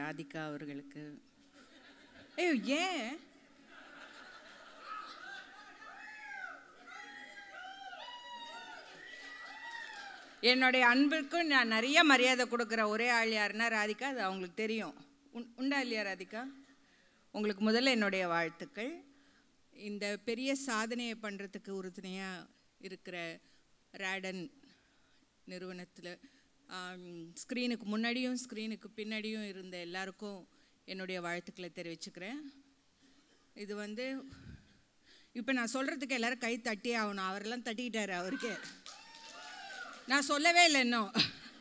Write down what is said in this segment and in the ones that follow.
ராதிகா அவர்களுக்கு ஐயோ ஏன் என்னுடைய அன்புக்கும் நான் நிறைய மரியாதை கொடுக்குற ஒரே ஆள் யாருன்னா ராதிகா அது அவங்களுக்கு தெரியும் உண் உண்டா இல்லையா ராதிகா உங்களுக்கு முதல்ல என்னுடைய வாழ்த்துக்கள் இந்த பெரிய சாதனையை பண்ணுறதுக்கு உறுதுணையாக இருக்கிற ரேடன் நிறுவனத்தில் ஸ்க்ரீனுக்கு முன்னாடியும் ஸ்க்ரீனுக்கு பின்னாடியும் இருந்த எல்லாருக்கும் என்னுடைய வாழ்த்துக்களை தெரிவிச்சுக்கிறேன் இது வந்து இப்போ நான் சொல்கிறதுக்கு எல்லாரும் கை தட்டி ஆகணும் அவரெல்லாம் தட்டிக்கிட்டாரு அவருக்கே நான் சொல்லவே இல்லை இன்னும்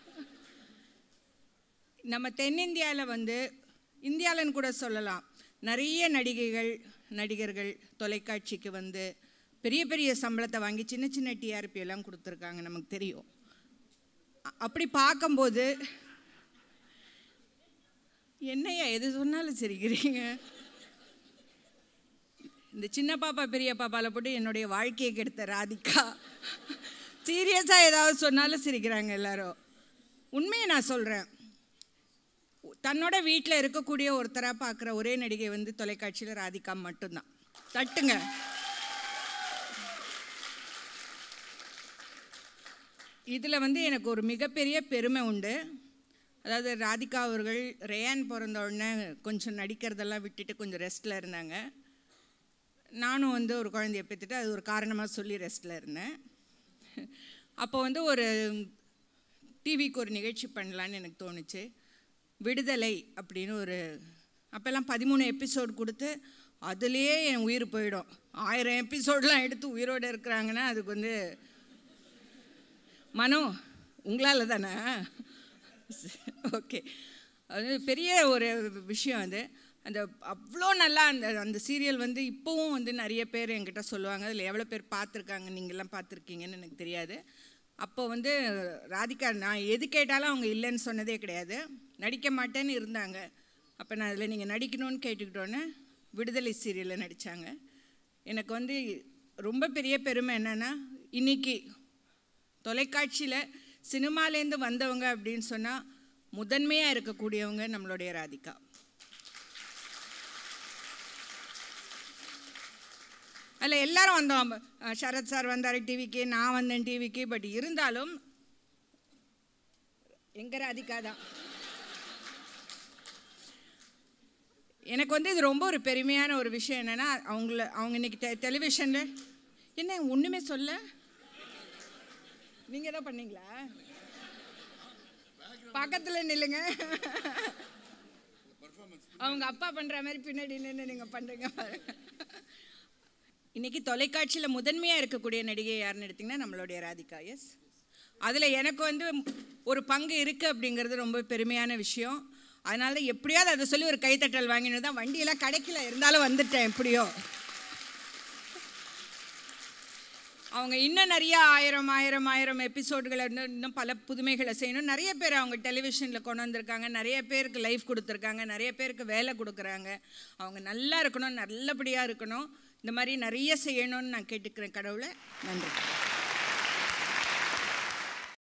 நம்ம தென்னிந்தியாவில் வந்து இந்தியாவிலன்னு கூட சொல்லலாம் நிறைய நடிகைகள் நடிகர்கள் தொலைக்காட்சிக்கு வந்து பெரிய பெரிய சம்பளத்தை வாங்கி சின்ன சின்ன டிஆர்பி எல்லாம் கொடுத்துருக்காங்க நமக்கு தெரியும் அ- அப்படி பார்க்கும்போது என்னையா எது சொன்னாலும் சிரிக்கிறீங்க இந்த சின்ன பாப்பா பெரிய பாப்பாவில் போட்டு என்னுடைய வாழ்க்கையை கெடுத்த ராதிகா சீரியஸாக ஏதாவது சொன்னாலும் சிரிக்கிறாங்க எல்லாரும் உண்மையை நான் சொல்கிறேன் தன்னோட வீட்டில் இருக்கக்கூடிய ஒருத்தராக பார்க்குற ஒரே நடிகை வந்து தொலைக்காட்சியில் ராதிகா மட்டும்தான் தட்டுங்க இதில் வந்து எனக்கு ஒரு மிகப்பெரிய பெருமை உண்டு அதாவது ராதிகா அவர்கள் ரேயான் பிறந்த உடனே கொஞ்சம் நடிக்கிறதெல்லாம் விட்டுட்டு கொஞ்சம் ரெஸ்ட்டில் இருந்தாங்க நானும் வந்து ஒரு குழந்தைய பெற்றுட்டு அது ஒரு காரணமாக சொல்லி ரெஸ்ட்டில் இருந்தேன் அப்போ வந்து ஒரு டிவிக்கு ஒரு நிகழ்ச்சி பண்ணலான்னு எனக்கு தோணுச்சு விடுதலை அப்படின்னு ஒரு அப்போல்லாம் பதிமூணு எபிசோடு கொடுத்து அதுலேயே என் உயிர் போயிடும் ஆயிரம் எபிசோடெலாம் எடுத்து உயிரோடு இருக்கிறாங்கன்னா அதுக்கு வந்து மனோ உங்களால் தானே ஓகே அது பெரிய ஒரு விஷயம் அது அந்த அவ்வளோ நல்லா அந்த அந்த சீரியல் வந்து இப்போவும் வந்து நிறைய பேர் என்கிட்ட சொல்லுவாங்க அதில் எவ்வளோ பேர் பார்த்துருக்காங்க நீங்கள்லாம் பார்த்துருக்கீங்கன்னு எனக்கு தெரியாது அப்போ வந்து ராதிகா நான் எது கேட்டாலும் அவங்க இல்லைன்னு சொன்னதே கிடையாது நடிக்க மாட்டேன்னு இருந்தாங்க அப்போ நான் அதில் நீங்கள் நடிக்கணும்னு கேட்டுக்கிட்டோன்னே விடுதலை சீரியலில் நடித்தாங்க எனக்கு வந்து ரொம்ப பெரிய பெருமை என்னென்னா இன்னைக்கு தொலைக்காட்சியில் சினிமாலேருந்து வந்தவங்க அப்படின்னு சொன்னால் முதன்மையாக இருக்கக்கூடியவங்க நம்மளுடைய ராதிகா அதில் எல்லாரும் வந்தோம் அஹ் சரத் சார் வந்தார் டிவிக்கு நான் வந்தேன் டிவிக்கு பட் இருந்தாலும் எங்க ராதிகா தான் எனக்கு வந்து இது ரொம்ப ஒரு பெருமையான ஒரு விஷயம் என்னென்னா அவங்கள அவங்க இன்னைக்கு டெ டெலிவிஷனில் என்ன ஒன்றுமே சொல்ல நீங்கள் தான் பண்ணீங்களா பக்கத்தில் நில்லுங்க அவங்க அப்பா பண்ணுற மாதிரி பின்னாடி நின்று நீங்கள் பண்ணுறீங்க பாருங்க இன்னைக்கு தொலைக்காட்சியில் முதன்மையாக இருக்கக்கூடிய நடிகை யாருன்னு எடுத்திங்கன்னா நம்மளுடைய ராதிகா எஸ் அதில் எனக்கு வந்து ஒரு பங்கு இருக்குது அப்படிங்கிறது ரொம்ப பெருமையான விஷயம் அதனால தான் எப்படியாவது அதை சொல்லி ஒரு கைத்தட்டல் வாங்கினது தான் வண்டியெல்லாம் கிடைக்கல இருந்தாலும் வந்துட்டேன் எப்படியோ அவங்க இன்னும் நிறைய ஆயிரம் ஆயிரம் ஆயிரம் எபிசோடுகளை இன்னும் இன்னும் பல புதுமைகளை செய்யணும் நிறைய பேர் அவங்க டெலிவிஷனில் கொண்டு வந்திருக்காங்க நிறைய பேருக்கு லைஃப் கொடுத்துருக்காங்க நிறைய பேருக்கு வேலை கொடுக்குறாங்க அவங்க நல்லா இருக்கணும் நல்லபடியாக இருக்கணும் இந்த மாதிரி நிறைய செய்யணும்னு நான் கேட்டுக்கிறேன் கடவுளை நன்றி